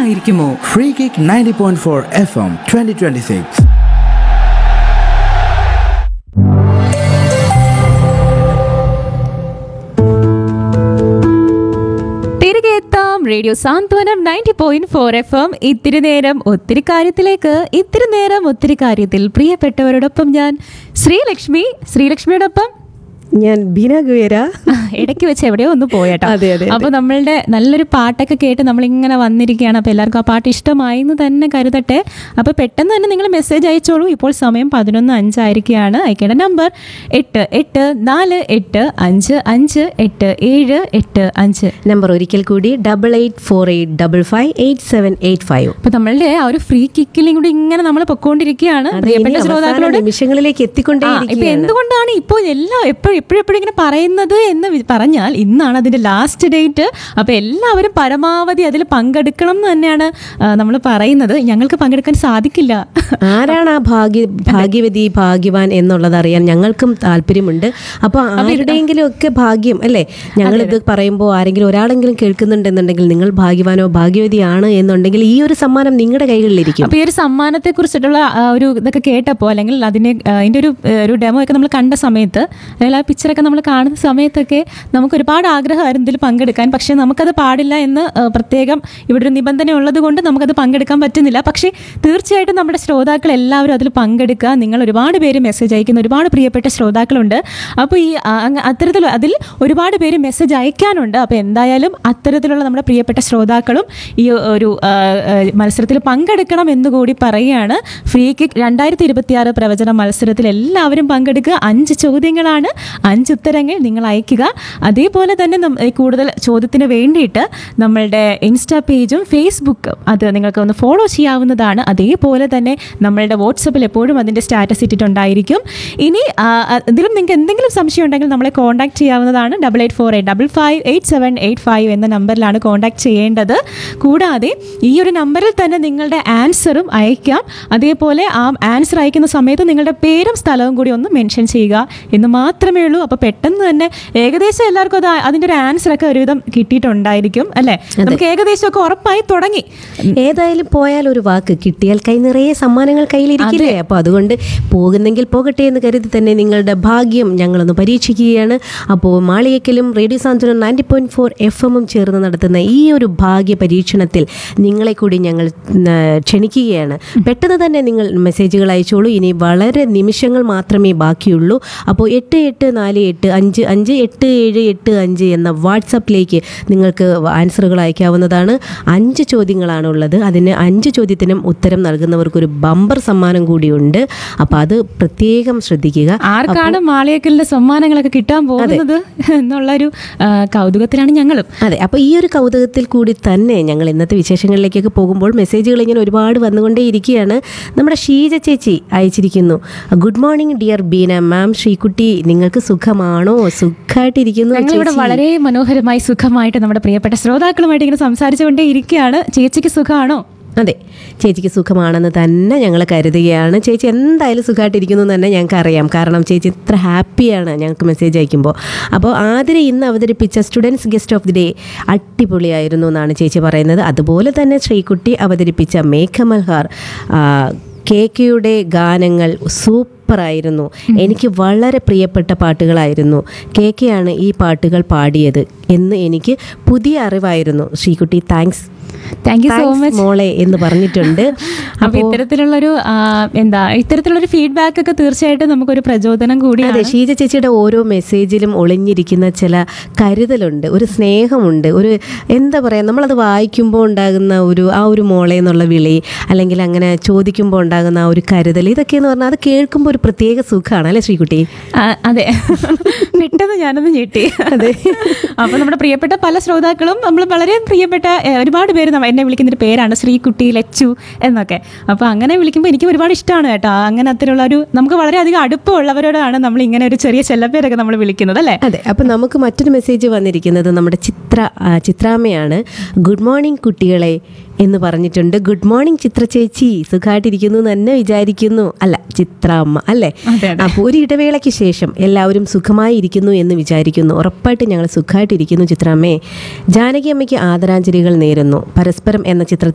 ആയിരിക്കുമോ free kick ninety point four F M twenty twenty six തിരികെ എത്താം radio Santhwanam ninety point four F M ഇത്തിരി നേരം ഒത്തിരി കാര്യത്തിലേക്ക് ഇത്തിരി നേരം ഒത്തിരി കാര്യത്തിൽ പ്രിയപ്പെട്ടവരോടൊപ്പം ഞാൻ ശ്രീലക്ഷ്മി ശ്രീലക്ഷ്മിയോടൊപ്പം ഞാൻ ബീന ഗുവേര ഇടയ്ക്ക് വെച്ച് എവിടെയോ ഒന്ന് പോയേട്ടോ അതെ, അതെ, അപ്പൊ നമ്മളുടെ നല്ലൊരു പാട്ടൊക്കെ കേട്ട് നമ്മളിങ്ങനെ വന്നിരിക്കുകയാണ് അപ്പൊ എല്ലാവർക്കും ആ പാട്ട് ഇഷ്ടമായി എന്ന് തന്നെ കരുതട്ടെ അപ്പൊ പെട്ടെന്ന് തന്നെ നിങ്ങൾ മെസ്സേജ് അയച്ചോളൂ ഇപ്പോൾ സമയം പതിനൊന്ന് അഞ്ചായിരിക്കുകയാണ് അയക്കേണ്ട നമ്പർ എട്ട് എട്ട് നാല് എട്ട് അഞ്ച് അഞ്ച് എട്ട് ഏഴ് എട്ട് അഞ്ച് നമ്പർ ഒരിക്കൽ കൂടി double eight four eight double five eight seven eight five അപ്പൊ നമ്മളുടെ ആ ഒരു ഫ്രീ കിക്കിലും കൂടി ഇങ്ങനെ നമ്മൾ പൊക്കോണ്ടിരിക്കുകയാണ് പ്രിയപ്പെട്ട ശ്രോതാക്കളോട് നിമിഷങ്ങളിലേക്ക് ആ, ഇപ്പൊ എത്തിക്കൊണ്ടേ എന്തുകൊണ്ടാണ് ഇപ്പോൾ എല്ലാ എപ്പോഴും എപ്പോഴും എപ്പോഴും ഇങ്ങനെ പറയുന്നത് എന്ന് വി- പറഞ്ഞാൽ ഇന്നാണ് അതിന്റെ ലാസ്റ്റ് ഡേറ്റ് അപ്പൊ എല്ലാവരും പരമാവധി അതിൽ പങ്കെടുക്കണം എന്ന് തന്നെയാണ് നമ്മൾ പറയുന്നത് ഞങ്ങൾക്ക് പങ്കെടുക്കാൻ സാധിക്കില്ല ആരാണ് ആ ഭാഗ്യ ഭാഗ്യവതി ഭാഗ്യവാൻ എന്നുള്ളത് അറിയാൻ ഞങ്ങൾക്കും താല്പര്യമുണ്ട് അപ്പോൾ ആരുടെയെങ്കിലും ഒക്കെ ഭാഗ്യം അല്ലേ ഞങ്ങളിത് പറയുമ്പോൾ ആരെങ്കിലും ഒരാളെങ്കിലും കേൾക്കുന്നുണ്ടെന്നുണ്ടെങ്കിൽ നിങ്ങൾ ഭാഗ്യവാനോ ഭാഗ്യവതിയാണ് എന്നുണ്ടെങ്കിൽ ഈ ഒരു സമ്മാനം നിങ്ങളുടെ കൈകളിലിരിക്കും അപ്പൊ ഈ ഒരു സമ്മാനത്തെ കുറിച്ചിട്ടുള്ള ഒരു ഇതൊക്കെ കേട്ടപ്പോൾ അല്ലെങ്കിൽ അതിനെ ആ, അതിന്റെ ഒരു ആ, ഒരു ഡെമോ ഒക്കെ നമ്മൾ കണ്ട സമയത്ത് അല്ലെങ്കിൽ ആ പിക്ചറൊക്കെ നമ്മൾ കാണുന്ന സമയത്തൊക്കെ നമുക്ക് ഒരുപാട് ആഗ്രഹമായിരുന്നു ഇതിൽ പങ്കെടുക്കാൻ പക്ഷേ നമുക്കത് പാടില്ല എന്ന് ആ, പ്രത്യേകം ഇവിടെ ഒരു നിബന്ധന ഉള്ളത് കൊണ്ട് നമുക്കത് പങ്കെടുക്കാൻ പറ്റുന്നില്ല പക്ഷേ തീർച്ചയായിട്ടും നമ്മുടെ ശ്രോതാക്കൾ എല്ലാവരും അതിൽ പങ്കെടുക്കുക നിങ്ങൾ ഒരുപാട് പേര് മെസ്സേജ് അയക്കുന്ന ഒരുപാട് പ്രിയപ്പെട്ട ശ്രോതാക്കളുണ്ട് അപ്പോൾ ഈ ആ, അങ്ങ് അത്തരത്തിൽ അതിൽ ഒരുപാട് പേര് മെസ്സേജ് അയക്കാനുണ്ട് അപ്പോൾ എന്തായാലും അത്തരത്തിലുള്ള നമ്മുടെ പ്രിയപ്പെട്ട ശ്രോതാക്കളും ഈ ഒരു ആ, ആ, മത്സരത്തിൽ പങ്കെടുക്കണം എന്നുകൂടി പറയുകയാണ് ഫ്രീ കിക്ക് രണ്ടായിരത്തി ഇരുപത്തിയാറ് പ്രവചന മത്സരത്തിൽ എല്ലാവരും പങ്കെടുക്കുക അഞ്ച് ചോദ്യങ്ങളാണ് അഞ്ച് ഉത്തരങ്ങൾ നിങ്ങൾ അയക്കുക അതേപോലെ തന്നെ നം- ഈ കൂടുതൽ ചോദ്യത്തിന് വേണ്ടിയിട്ട് നമ്മളുടെ ഇൻസ്റ്റാ പേജും ഫേസ്ബുക്കും അത് നിങ്ങൾക്ക് ഒന്ന് ഫോളോ ചെയ്യാവുന്നതാണ് അതേപോലെ തന്നെ നമ്മളുടെ വാട്സപ്പിൽ എപ്പോഴും അതിൻ്റെ സ്റ്റാറ്റസ് ഇട്ടിട്ടുണ്ടായിരിക്കും ഇനി ആ, ആ, ഇതിലും നിങ്ങൾക്ക് എന്തെങ്കിലും സംശയം ഉണ്ടെങ്കിൽ നമ്മളെ കോൺടാക്ട് ചെയ്യാവുന്നതാണ് double eight four eight double five eight seven eight five എന്ന നമ്പറിലാണ് കോൺടാക്ട് ചെയ്യേണ്ടത് കൂടാതെ ഈ ഒരു നമ്പറിൽ തന്നെ നിങ്ങളുടെ ആൻസറും അയക്കാം അതേപോലെ ആ ആൻസർ അയക്കുന്ന സമയത്ത് നിങ്ങളുടെ പേരും സ്ഥലവും കൂടി ഒന്ന് മെൻഷൻ ചെയ്യുക എന്ന് മാത്രമേ ഉള്ളൂ അപ്പോൾ പെട്ടെന്ന് തന്നെ ഏകദേശം എല്ലാവർക്കും അത് അതിൻ്റെ ഒരു ആൻസർ ഒക്കെ ഒരുവിധം കിട്ടിയിട്ടുണ്ടായിരിക്കും അല്ലേ നമുക്ക് ഏകദേശം ഒക്കെ ഉറപ്പായി തുടങ്ങി ഏതായാലും പോയാൽ ഒരു വാക്ക് കിട്ടിയാൽ കൈ നിറയെ സമ്മാനങ്ങൾ കയ്യിലിരിക്കില്ലേ അപ്പോൾ അതുകൊണ്ട് പോകുന്നെങ്കിൽ പോകട്ടെ എന്ന് കരുതി തന്നെ നിങ്ങളുടെ ഭാഗ്യം ഞങ്ങളൊന്ന് പരീക്ഷിക്കുകയാണ് അപ്പോൾ മാളികക്കലും radio Santhwanam ninety point four F എമ്മും ചേർന്ന് നടത്തുന്ന ഈ ഒരു ഭാഗ്യ പരീക്ഷണത്തിൽ നിങ്ങളെ കൂടി ഞങ്ങൾ ഉം, ക്ഷണിക്കുകയാണ് പെട്ടെന്ന് തന്നെ നിങ്ങൾ മെസ്സേജുകൾ അയച്ചോളൂ ഇനി വളരെ നിമിഷങ്ങൾ മാത്രമേ ബാക്കിയുള്ളൂ അപ്പോൾ എട്ട് എട്ട് നാല് എട്ട് അഞ്ച് അഞ്ച് എട്ട് ഏഴ് എട്ട് അഞ്ച് എന്ന വാട്സപ്പിലേക്ക് നിങ്ങൾക്ക് ആൻസറുകൾ അയക്കാവുന്നതാണ് അഞ്ച് ചോദ്യങ്ങളാണ് ഉള്ളത് അതിന് അഞ്ച് ചോദ്യത്തിനും ഉത്തരം നൽകുന്നവർക്കൊരു ബമ്പർ സമ്മാനം കൂടിയുണ്ട് അപ്പോൾ അത് പ്രത്യേകം ശ്രദ്ധിക്കുക ആർക്കാണ് മാളിയേക്കലിന്റെ സമ്മാനങ്ങളൊക്കെ കിട്ടാൻ പോകുന്നത് എന്നുള്ളൊരു ആ, കൗതുകത്തിലാണ് ഞങ്ങളും അതെ അപ്പോൾ ഈ ഒരു കൗതുകത്തിൽ കൂടി തന്നെ ഞങ്ങൾ ഇന്നത്തെ വിശേഷങ്ങളിലേക്കൊക്കെ പോകുമ്പോൾ മെസ്സേജുകൾ ഇങ്ങനെ ഒരുപാട് വന്നുകൊണ്ടേ ഇരിക്കുകയാണ് നമ്മുടെ ഷീജ ചേച്ചി അയച്ചിരിക്കുന്നു good morning dear Beena ma'am Sreekutty നിങ്ങൾക്ക് സുഖമാണോ സുഖമായിട്ടിരിക്കുന്നു ഞങ്ങളിവിടെ ചേച്ചി. വളരെ മനോഹരമായി സുഖമായിട്ട് നമ്മുടെ പ്രിയപ്പെട്ട ശ്രോതാക്കളുമായിട്ട് ഇങ്ങനെ സംസാരിച്ചുകൊണ്ടേ ഇരിക്കുകയാണ് ചേച്ചിക്ക് സുഖമാണോ അതെ ചേച്ചിക്ക് സുഖമാണെന്ന് തന്നെ ഞങ്ങൾ കരുതുകയാണ് ചേച്ചി എന്തായാലും സുഖമായിട്ടിരിക്കുന്നു എന്ന് തന്നെ ഞങ്ങൾക്ക് അറിയാം കാരണം ചേച്ചി ഇത്ര ഹാപ്പിയാണ് ഞങ്ങൾക്ക് മെസ്സേജ് അയക്കുമ്പോൾ അപ്പോൾ ആതിര ഇന്ന് അവതരിപ്പിച്ച students guest of the day അടിപൊളിയായിരുന്നു എന്നാണ് ചേച്ചി പറയുന്നത് അതുപോലെ തന്നെ ശ്രീകുട്ടി അവതരിപ്പിച്ച മേഘമൽഹാർ കെ കെയുടെ ഗാനങ്ങൾ സൂപ്പറായിരുന്നു എനിക്ക് വളരെ പ്രിയപ്പെട്ട പാട്ടുകളായിരുന്നു കെ കെ ആണ് ഈ പാട്ടുകൾ പാടിയത് എന്ന് എനിക്ക് പുതിയ അറിവായിരുന്നു Sreekutty thanks thank you so Thanks much മോളെ എന്ന് പറഞ്ഞിട്ടുണ്ട് അപ്പൊ ഇത്തരത്തിലുള്ളൊരു ആ, എന്താ ഇത്തരത്തിലുള്ളൊരു ഫീഡ്ബാക്ക് ഒക്കെ തീർച്ചയായിട്ടും നമുക്കൊരു പ്രചോദനം കൂടിയാണ് അതെ ഷീജ ചേച്ചിയുടെ ഓരോ മെസ്സേജിലും ഒളിഞ്ഞിരിക്കുന്ന ചില കരുതലുണ്ട് ഒരു സ്നേഹമുണ്ട് ഒരു എന്താ പറയുക നമ്മളത് വായിക്കുമ്പോൾ ഉണ്ടാകുന്ന ഒരു ആ ഒരു മോളെ എന്നുള്ള വിളി അല്ലെങ്കിൽ അങ്ങനെ ചോദിക്കുമ്പോൾ ഉണ്ടാകുന്ന ആ ഒരു കരുതൽ ഇതൊക്കെ എന്ന് പറഞ്ഞാൽ അത് കേൾക്കുമ്പോൾ ഒരു പ്രത്യേക സുഖമാണ് അല്ലേ ശ്രീകുട്ടി ആ, അതെ പെട്ടെന്ന് ഞാനൊന്ന് ഞെട്ടി അതെ. അപ്പൊ നമ്മുടെ പ്രിയപ്പെട്ട പല ശ്രോതാക്കളും നമ്മൾ വളരെ പ്രിയപ്പെട്ട ഏ, ഒരുപാട് പേര് നമ്മ- എന്നെ വിളിക്കുന്ന ഒരു പേരാണ് ശ്രീകുട്ടി ലച്ചു എന്നൊക്കെ അപ്പൊ അങ്ങനെ വിളിക്കുമ്പോൾ എനിക്ക് ഒരുപാട് ഇഷ്ടമാണ് കേട്ടോ അങ്ങനെ അത്തരമുള്ള ഒരു നമുക്ക് വളരെയധികം അടുപ്പമുള്ളവരോടാണ് നമ്മൾ ഇങ്ങനെ ഒരു ചെറിയ ചെല്ലപ്പേരൊക്കെ നമ്മൾ വിളിക്കുന്നത് അല്ലേ അതെ അപ്പം നമുക്ക് മറ്റൊരു മെസ്സേജ് വന്നിരിക്കുന്നത് നമ്മുടെ ചിത്ര ആ, ചിത്രാമ്മയാണ് ഗുഡ് മോർണിംഗ് കുട്ടികളെ എന്ന് പറഞ്ഞിട്ടുണ്ട് ഗുഡ് മോർണിംഗ് ചിത്ര ചേച്ചി സുഖമായിട്ടിരിക്കുന്നു എന്ന് തന്നെ വിചാരിക്കുന്നു അല്ല ചിത്രാമ്മ അല്ലേ അതെ, അതെ. അപ്പോൾ ഒരു ഇടവേളയ്ക്ക് ശേഷം എല്ലാവരും സുഖമായി ഇരിക്കുന്നു എന്ന് വിചാരിക്കുന്നു ഉറപ്പായിട്ട് ഞങ്ങൾ സുഖമായിട്ടിരിക്കുന്നു ചിത്രാമ്മേ ജാനകി അമ്മയ്ക്ക് ആദരാഞ്ജലികൾ നേരുന്നു പരസ്പരം എന്ന ചിത്രത്തിൽ